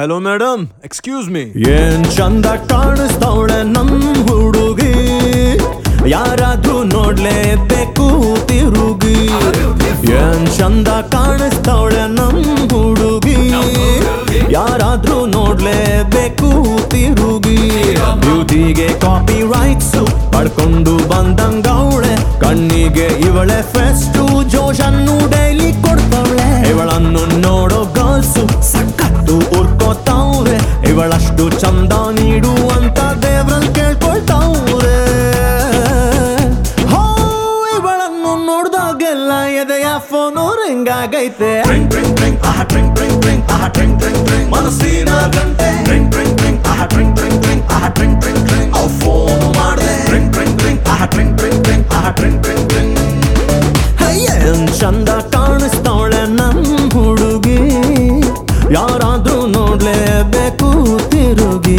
hello madam excuse me ಏನ್ ಚಂದ ಕಾಣಿಸ್ತಾವಳೆ ನಮ್ ಹುಡುಗಿ ಯಾರಾದ್ರೂ ನೋಡ್ಲೇಬೇಕು ತಿರುಗಿ ಏನ್ ಚಂದ ಕಾಣಿಸ್ತಾವಳೆ ನಮ್ ಹುಡುಗಿ ಯಾರಾದ್ರೂ ನೋಡ್ಲೇಬೇಕು ತಿರುಗಿ ಬ್ಯೂಟಿಗೆ ಕಾಪಿ ರೈಟ್ಸ್ ಪಡ್ಕೊಂಡು ಬಂದಂಗವಳೆ ಕಣ್ಣಿಗೆ ಇವಳೆ ಫೆಸ್ಟು ಜೋಶನ್ನು ಡೈಲಿ ಕೊಡ್ತಾವಳೆ ಇವಳನ್ನು ನೋಡೋ ಗರ್ಲ್ಸು ಸಖತ್ತು ಉರ್ಕೋತಾವ್ರೆ ಇವಳಷ್ಟು ಚಂದ ನೀಡು ಅಂತ ದೇವ್ರಲ್ಲಿ ಕೇಳ್ಕೊಳ್ತಾವ್ರೆ ಹೋ ಇವಳನ್ನು ನೋಡ್ದಾಗೆಲ್ಲ ಎದೆಯ ಫೋನು ರಿಂಗ್ ಆಗೈತೆ ಮನಸ್ಸಿನ ಗಂಟೆ ಫೋನ್ ಮಾಡಿದೆ ಏನ್ ಚಂದ ಕಾಣಿಸ್ತಾವಳೆ ನಮ್ ಹುಡುಗಿ ಯಾರಾದ್ರೂ ನೋಡ್ಲೇಬೇಕು ತಿರುಗಿ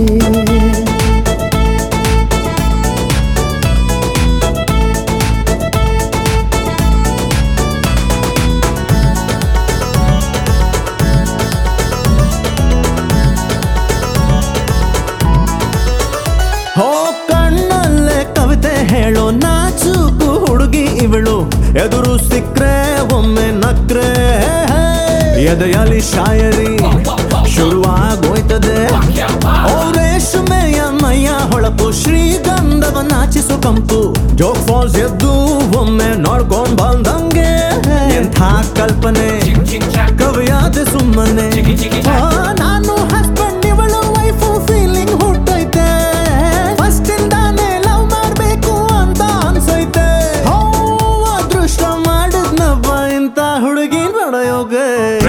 ಹೋ ಕಣ್ಣಲ್ಲೇ ಕವಿತೆ ಹೇಳೋ ನಾಚುಕು ಹುಡುಗಿ ಇವಳು ಎದುರು ಸಿಕ್ರೆ ಒಮ್ಮೆ ನಕ್ರೆ ಎದೆಯಲ್ಲಿ ಶಾಯರಿ ಶುರುವಾಗೋಯ್ತದೆ ಓ ರೇಷ್ಮೆಯ ಮೈಯ ಹೊಳಪು ಶ್ರೀಗಂಧವ ನಾಚಿಸು ಕಂಪು ಜೋಗ್ ಫಾಲ್ಸ್ ಎದ್ದು ಒಮ್ಮೆ ನೋಡ್ಕೊಂಡ್ ಬಂದಂಗೆ ಎಂಥ ಕಲ್ಪನೆ ಕವಿಯಾದ ಸುಮ್ಮನೆ ಆ, ನಾನು ಹಸ್ಬೆಂಡ್ ಇವಳು ವೈಫು ಫೀಲಿಂಗ್ ಹುಟ್ಟೈತೆ ಫಸ್ಟ್ ಇಂದಾನೆ ಲವ್ ಮಾಡ್ಬೇಕು ಅಂತ ಅನ್ಸೈತೆ ಹೋ ಅದೃಷ್ಟ ಮಾಡಿದ್ನವ್ವ ಇಂತ ಹುಡುಗಿ ನಡೆಯೋಗೆ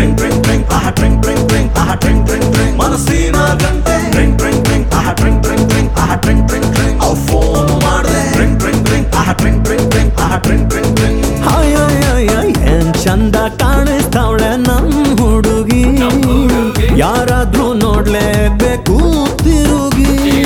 ಮನಸ್ಸಿನ ಗಂಟೆ ಫೋನ್ ಮಾಡಿದೆ ಹಾಯ್ ಹಾಯ್ ಹಾಯ್ ಹಾಯ್, ಏನ್ ಚಂದ ಕಾಣಿಸ್ತಾವಳೆ ನಮ್ ಹುಡುಗಿ ಯಾರಾದ್ರೂ ನೋಡ್ಲೇಬೇಕು ತಿರುಗಿ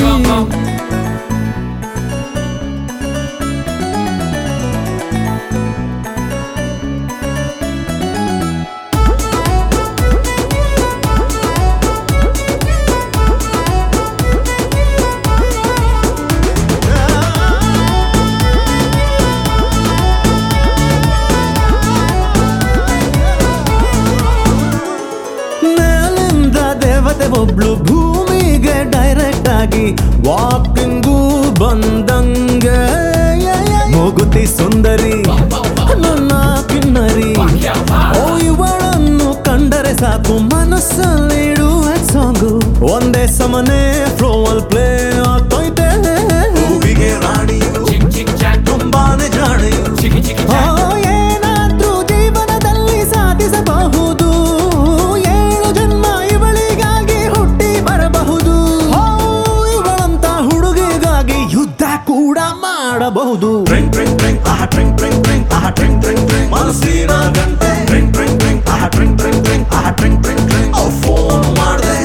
ಮೇಲಿಂದ ದೇವತೆ ಒಬ್ಳು ಭೂಮಿಗೆ ಡೈರೆಕ್ಟ್ ಆಗಿ ವಾಕಿಂಗು ಬಂದಂಗೆ ಮೂಗುತಿ ಸುಂದರಿ ನನ್ನ ಕಿನ್ನರಿ ಓ ಇವಳನ್ನು ಕಂಡರೆ ಸಾಕು ಮನಸ್ಸಲ್ಲಿ ಇಡುವ ಸಾಂಗು ಒಂದೇ ಸಮನೆ ಫ್ಲೋವಲ್ ಪ್ಲೇ ಆಗ್ತೈತೆ ಹೂವಿಗೆ ರಾಣಿಯು ತುಂಬಾನೇ ಜಾಣಿಯು ಆ, ಏನಾದ್ರೂ ಜೀವನದಲ್ಲಿ ಸಾಧಿಸಬಹುದು ಏಳು ಜನ್ಮ ಇವಳಿಗಾಗಿ ಹುಟ್ಟಿ ಬರಬಹುದು ಓ, ಇವಳಂತ ಹುಡುಗಿಗಾಗಿ ಯುದ್ಧ ಕೂಡ ಮಾಡಬಹುದು ಮನಸ್ಸಿನ ಗಂಟೆ ಫೋನ್ ಮಾಡಿದೆ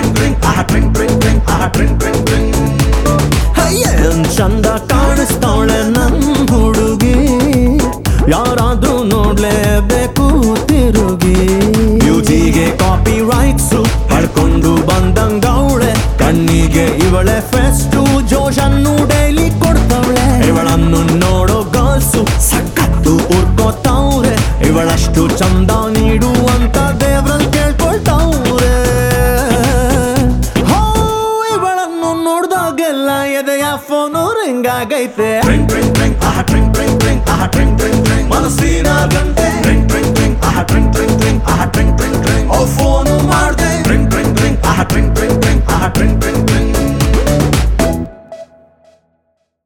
ಏನ್ ಚಂದ ಕಾಣಿಸ್ತಾವಳೆ ನಮ್ ಹುಡುಗಿ ಯಾರಾದ್ರೂ ನೋಡ್ಲೇಬೇಕು ತಿರುಗಿ ಬ್ಯೂಟಿಗೆ ಕಾಪಿ ರೈಟ್ಸ್ ಪಡ್ಕೊಂಡು ಬಂದಂಗವಳೆ ಕಣ್ಣಿಗೆ ಇವಳೆ ಫೆಸ್ಟು ಜೋಶನ್ನು ಡೈಲಿ ಕೊಡ್ತಾವಳೆ ಇವಳನ್ನು ನೋಡೋ ಗರ್ಲ್ಸು ಸಖತ್ತು ಉರ್ಕೋತಾವ್ರೆ ಇವಳಷ್ಟು ಚಂದ ನೀಡು ಅಂತ ದೇವ್ರಲ್ಲಿ ಕೇಳ್ಕೊಳ್ತಾವ್ರೆ ಹೋ ಇವಳನ್ನು ನೋಡ್ದಾಗೆಲ್ಲ ಎದೆಯ ಫೋನು ರಿಂಗ್ ಆಗೈತೆ Ring, ring, ring, ah, ring, ring, ring, ah, ring, ring,